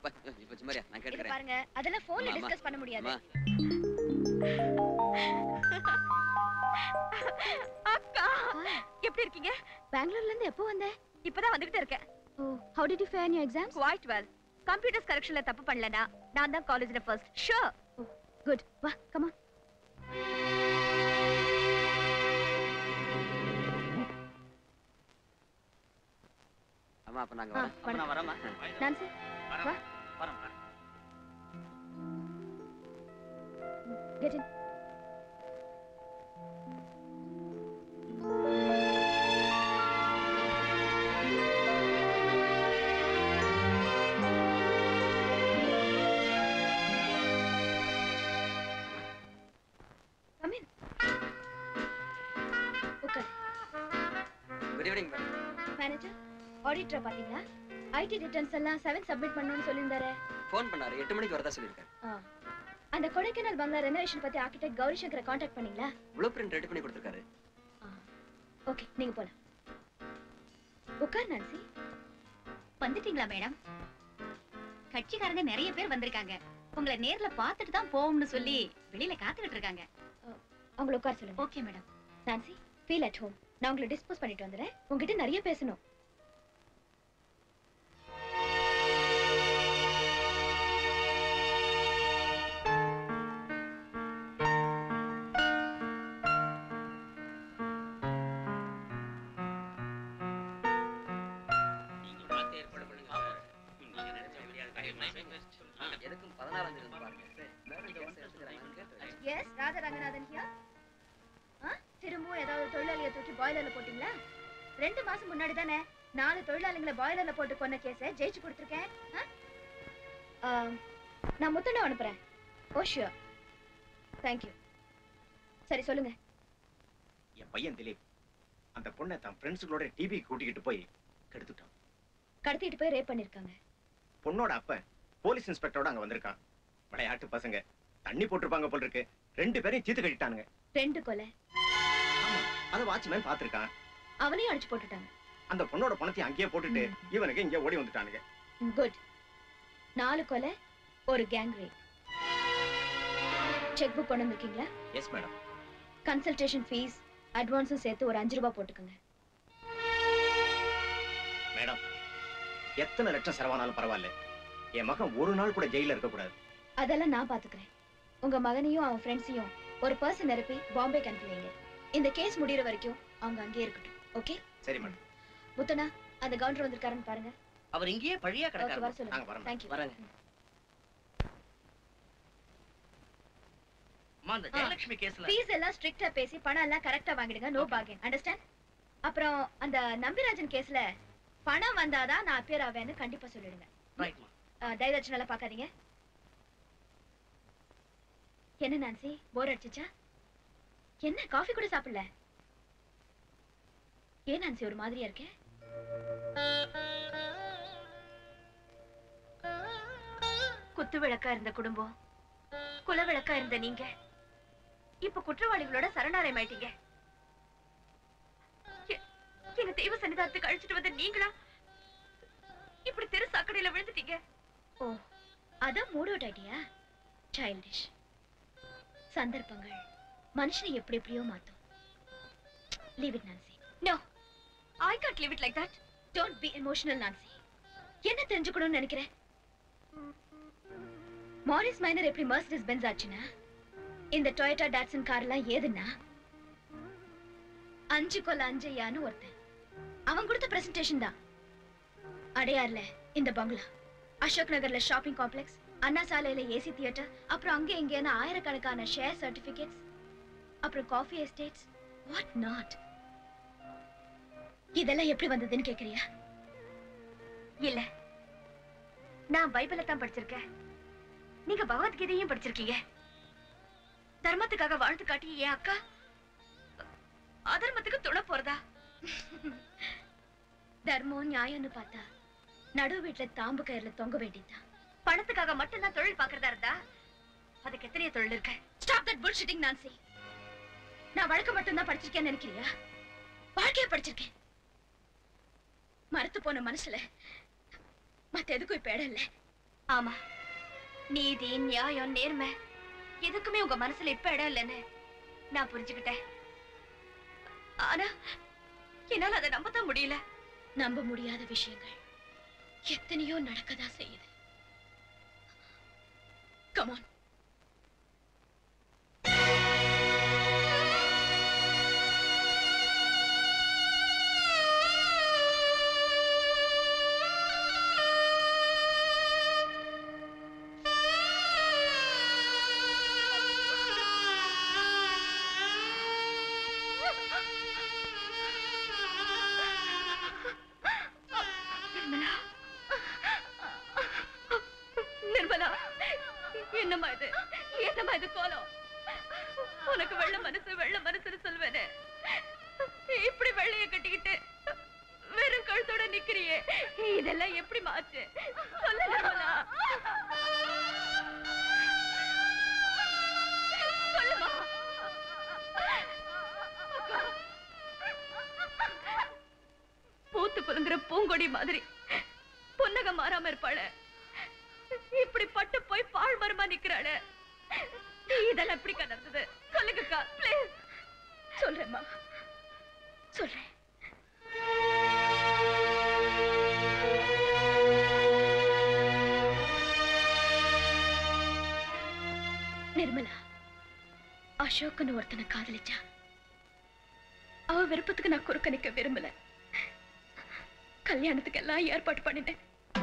அப்பா, இப்ப சும்மாரியா நான் இது கேட்டுக்கிறேன் பாருங்க அதெல்லாம் போன்ல அம்மா, டிஸ்கஸ் பண்ண முடியாது அம்மா அக்கா எப்படி இருக்கீங்க பெங்களூர்ல இருந்து எப்போ வந்த இப்பதான் வந்துகிட்டு இருக்கேன் oh how did you fare your exams quite well computers கரெக்ஷன்ல தப்பு பண்ணலனா நான் தான் காலேஜ்ல ஃபர்ஸ்ட் ஷூர் குட் வா கம் ஆன் அம்மா அப்ப நாங்க ஆ, வரோம் அப்ப நான் வரேம்மா நான்சி வரேன் வா வரேன் வரேன் கெட் இன் கம் இன் உட்கார் குட் ஈவினிங் மேனேஜர் ஆடிட்டரை பாத்தீங்களா ஐடி ரிட்டர்ன்ஸ் எல்லாம் செவன் சப்மிட் பண்ணணும்னு சொல்லியிருந்தாரு ஃபோன் பண்ணாரு எட்டு மணிக்கு வரதா சொல்லியிருக்காரு ஆ. அந்த கொடைக்கானல் பங்களா ரெனோவேஷன் பத்தி ஆர்கிடெக்ட் கௌரி சங்கரை காண்டாக்ட் பண்ணீங்களா ப்ளூ பிரிண்ட் ரெடி பண்ணி கொடுத்துருக்காரு ஓகே நீங்க போலாம் உட்கார் நான்சி வந்துட்டீங்களா மேடம் கட்சிக்காரங்க நிறைய பேர் வந்திருக்காங்க உங்களை நேர்ல பார்த்துட்டு தான் போவோம்னு சொல்லி வெளியில காத்துக்கிட்டு இருக்காங்க அவங்கள உட்கார சொல்லுங்க okay madam Nancy feel at home நான் உங்களை டிஸ்போஸ் பண்ணிட்டு வந்துடுறேன் உங்ககிட்ட நிறைய பேசணும் எதுக்கும் பதினாறாம் தேதி வந்து பாருங்க மேடம் இந்த வருஷம் எடுத்துக்கிறாங்கன்னு கேட்டு எஸ் ராஜா ரங்கநாதன் ஹியா திரும்பவும் ஏதாவது தொழிலாளியை தூக்கி பாய்லர்ல போட்டீங்களா ரெண்டு மாசம் முன்னாடி தானே நாலு தொழிலாளிகளை பாய்லர்ல போட்டு கொன்ன கேஸை ஜெயிச்சு கொடுத்துருக்கேன் ஆ? ஆ, நான் முத்தண்ணா அனுப்புறேன் ஓ ஷியோர் தேங்க்யூ சரி சொல்லுங்க என் பையன் திலீப் அந்த பொண்ணை தன் ஃப்ரெண்ட்ஸுகளோட டிவி கூட்டிக்கிட்டு போய் கெடுத்துட்டான் கடத்திட்டு போய் ரேப் பண்ணிருக்காங்க பொண்ணோட அப்பன் போலீஸ் இன்ஸ்பெக்டரோட அங்க வந்திருக்கான் விளையாட்டு பசங்க தண்ணி போட்டிருப்பாங்க போல் இருக்கு ரெண்டு பேரையும் சீத்து கட்டிட்டானுங்க ரெண்டு கொலை அதை வாட்ச்மேன் பார்த்திருக்கான் அவனையும் அடிச்சு போட்டுட்டாங்க அந்த பொண்ணோட பணத்தை அங்கேயே போட்டுட்டு இவனுக்கு இங்கே ஓடி வந்துட்டானுங்க குட் நாலு கொலை ஒரு கேங் ரேப் செக் புக் கொண்டு வந்திருக்கீங்களா எஸ் மேடம் கன்சல்டேஷன் ஃபீஸ் அட்வான்ஸும் சேர்த்து ஒரு அஞ்சு ரூபாய் போட்டுக்கோங்க மேடம் எத்தனை லட்சம் செலவானாலும் பரவாயில்ல என் மகன் ஒரு நாள் கூட ஜெயில இருக்க கூடாது அதெல்லாம் நான் பாத்துக்கிறேன் உங்க மகனையும் அவன் ஃப்ரெண்ட்ஸையும் ஒரு பர்சன் நிரப்பி பாம்பேக்கு அனுப்பி வைங்க இந்த கேஸ் முடியிற வரைக்கும் அவங்க அங்கேயே இருக்கட்டும் ஓகே சரி மேடம் முத்தனா அந்த கவுண்டர் வந்திருக்காருன்னு பாருங்க அவர் இங்கேயே பழியா ஓகே கிடக்காரு வர சொல்லுங்க நாங்க வரோம் தேங்க்யூ வரேங்க அம்மா அந்த ஜெயலட்சுமி கேஸ்ல ஃபீஸ் எல்லாம் ஸ்ட்ரிக்ட்டா பேசி பணம் எல்லாம் கரெக்டா வாங்கிடுங்க நோ பார்கென் அண்டர்ஸ்டாண்ட் அப்புறம் அந்த நம்பிராஜன் கேஸ்ல பணம் வந்தாதான் நான் அப்பியர் ஆவேன்னு கண்டிப்பா சொல்லிடுங்க ரைட்மா அஹ், தயவுச்சு நல்லா பார்க்காதீங்க என்ன நான்சி போர் அடிச்சுச்சா என்ன காஃபி கூட சாப்பிடல ஏன் நான்சி ஒரு மாதிரியா இருக்கே குத்து விளக்கா இருந்த குடும்பம் குல விளக்கா இருந்த நீங்க இப்ப குற்றவாளிகளோட சரணாலயம் ஆயிட்டீங்க எ- எங்க தெய்வ சன்னிதானத்துக்கு அழைச்சிட்டு வந்த நீங்களா இப்படி தெரு சாக்கடையில விழுந்துட்டீங்க ஓ அதான் மூட் அவுட் ஆயிட்டியா சைல்டிஷ் சந்தர்ப்பங்கள் மனுஷனை எப்படி எப்படியோ மாத்தும் leave it Nancy no I can't leave it like that don't be emotional Nancy என்ன தெரிஞ்சுக்கணும்னு நினைக்கிறேன் மாரிஸ் மைனர் எப்படி மர்சிடிஸ் பென்ஸ் ஆச்சுன்னா இந்த டொயோட்டா டாட்சன் கார்லாம் ஏதுன்னா அஞ்சு கொல்ல அஞ்சையான்னு ஒருத்தன் அவன் கொடுத்த பிரசன்டேஷன் தான் அடையார்ல இந்த பங்களா அசோக் நகர்ல ஷாப்பிங் காம்ப்ளெக்ஸ் அண்ணா சாலையில ஏசி தியேட்டர் அப்புறம் அங்க இங்கேன்னு ஆயிரக்கணக்கான ஷேர் சர்டிபிகேட்ஸ் அப்புறம் காஃபி எஸ்டேட்ஸ் வாட் நாட் இதெல்லாம் எப்படி வந்ததுன்னு கேக்குறியா இல்ல நான் பைபிளை தான் படிச்சிருக்கேன் நீங்க பகவத்கீதையும் படிச்சிருக்கீங்க தர்மத்துக்காக வாழ்த்து காட்டி என் அக்கா அதர்மத்துக்கு துணை போறதா தர்மம் நியாயம்னு பார்த்தா நடு வீட்டுல தாம்பு கயிறுல தொங்க வேண்டியதுதான் பணத்துக்காக மட்டும்தான் தொழில் பாக்குறதா இருந்தா அதுக்கு எத்தனையோ தொழில் இருக்கு ஸ்டாப் தட் புல்ஷிட்டிங் நான்சி நான் வழக்கு மட்டும்தான் படிச்சிருக்கேன்னு நினைக்கிறியா வாழ்க்கைய படிச்சிருக்கேன் மறுத்து போன மனசுல மத்த எதுக்கும் இப்ப இடம் இல்ல ஆமா நீதி நியாயம் நேர்மை எதுக்குமே உங்க மனசுல இப்ப இடம் இல்லைன்னு நான் புரிஞ்சுக்கிட்டேன் ஆனா என்னால அதை நம்பத்தான் முடியல நம்ப முடியாத விஷயங்கள் எத்தனையோ நடக்கதான் செய்யுது கமான் நிர்மலா என்னம்மா இது என்னம்மா இது கோலம் உனக்கு வெள்ள மனசு வெள்ள மனசுன்னு சொல்வேனே இப்படி வெள்ளைய கட்டிக்கிட்டு வெறும் கழுத்தோட நிக்கிறியே இதெல்லாம் எப்படி மாச்சு சொல்லு நிர்மலா சொல்லுமா அக்கா. பூத்து குலுங்குற பூங்கொடி மாதிரி புன்னகை மாறாம இருப்பாளே இப்படி பட்டு போய் பால் மரமா நிக்கிறாளே இதெல்லாம் எப்படி நடந்தது சொல்லுங்கக்கா ப்ளீஸ் சொல்றேம்மா சொல்றேன் நிர்மலா அசோக்னு ஒருத்தனை காதலிச்சா அவ விருப்பத்துக்கு நான் குறுக்க நிக்க விரும்பல கல்யாணத்துக்கு எல்லாம் ஏற்பாடு பண்ணிட்டேன்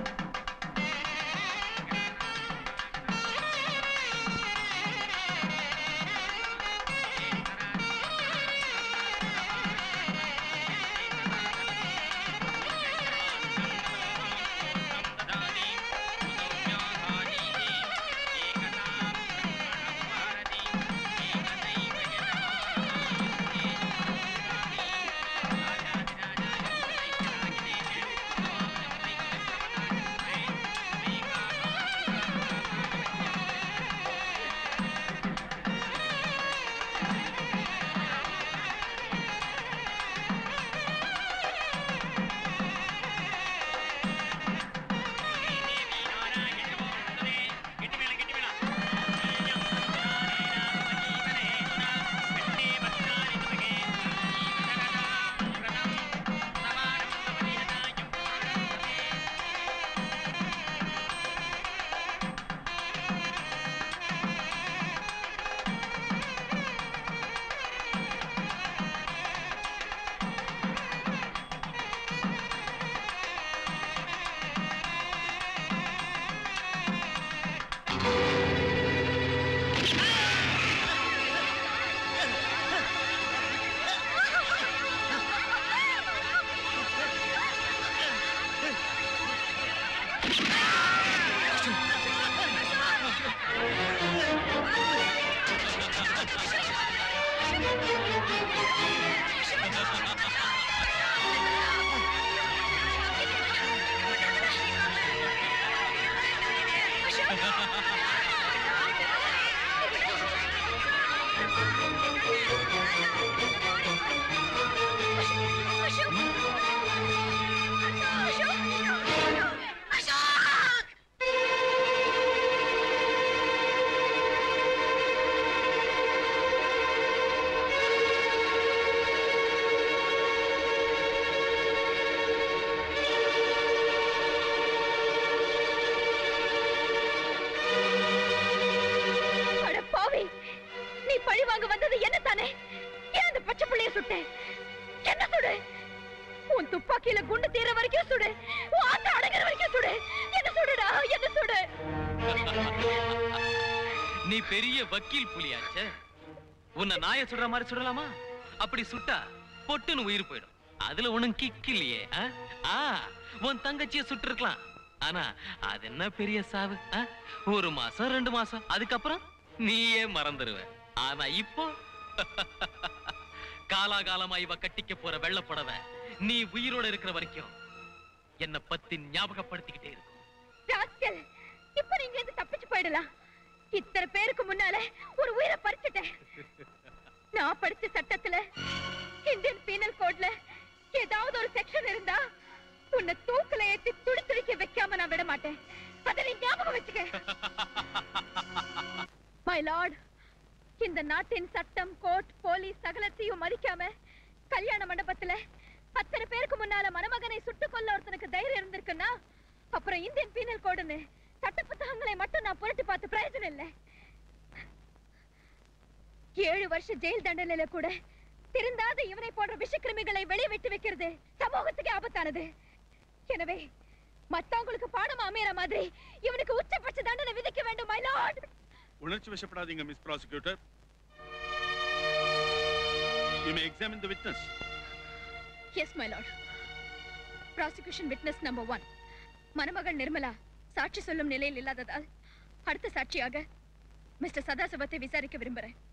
அட பாவி நீ பழி வாங்க வந்தது என்ன தானே ஏன் அந்த பச்சை பிள்ளைய சுட்ட என்ன சுடு உன் துப்பாக்கியில குண்டு தீர வரைக்கும் சுடு உன் ஆத்த அடங்குற வரைக்கும் சுடு என்ன சுடுடா என்ன சுடு நீ பெரிய வக்கீல் புலியாச்சே உன்னை நாய சுடுற மாதிரி சுடலாமா அப்படி சுட்டா பொட்டுன்னு உயிர் போயிடும் அதுல ஒண்ணும் கிக் இல்லையே ஆ? ஆ உன் தங்கச்சிய சுட்டிருக்கலாம் ஆனா அது என்ன பெரிய சாவு ஆ? ஒரு மாசம் ரெண்டு மாசம் அதுக்கப்புறம் நீயே மறந்துடுவ ஆனா இப்போ காலாகாலமா இவ கட்டிக்க போற வெள்ளை புடவை நீ உயிரோட இருக்கிற வரைக்கும் என்ன பத்தி ஞாபகப்படுத்திக்கிட்டே இருக்கும் ராஸ்கல் இப்ப நீங்க இருந்து தப்பிச்சு போயிடலாம் இத்தனை பேருக்கு முன்னால ஒரு உயிரை பறிச்சுட்டேன் நான் படிச்ச சட்டத்துல இந்தியன் பீனல் கோட்ல ஏதாவது ஒரு செக்ஷன் இருந்தா உன்னை தூக்குல ஏத்தி துடி துடிக்க வைக்காம நான் விட மாட்டேன் அதை நீ ஞாபகம் வச்சுக்க மை லார்ட் இந்த நாட்டின் சட்டம் கோர்ட் போலீஸ் சகலத்தையும் மதிக்காம கல்யாண மண்டபத்துல அத்தனை பேருக்கு முன்னால மணமகனை சுட்டுக் கொல்ல ஒருத்தனுக்கு தைரியம் இருந்திருக்குன்னா அப்புறம் இந்தியன் பீனல் கோடுன்னு சட்ட புத்தகங்களை மட்டும் நான் புரட்டி பார்த்து பிரயோஜனம் இல்லை ஏழு வருஷ ஜெயில் தண்டனையில கூட திருந்தாத இவனை போன்ற விஷக்கிருமிகளை வெளியே விட்டு வைக்கிறது சமூகத்துக்கு ஆபத்தானது எனவே மத்தவங்களுக்கு பாடம் அமையற மாதிரி இவனுக்கு உச்சபட்ச தண்டனை விதிக்க வேண்டும் மை லார்ட் உணர்ச்சி வசப்படாதீங்க Miss prosecutor you may examine the witness yes my lord prosecution witness number one மணமகள் நிர்மலா சாட்சி சொல்லும் நிலையில் இல்லாததால் அடுத்த சாட்சியாக மிஸ்டர் சதாசிவத்தை விசாரிக்க விரும்புகிறேன்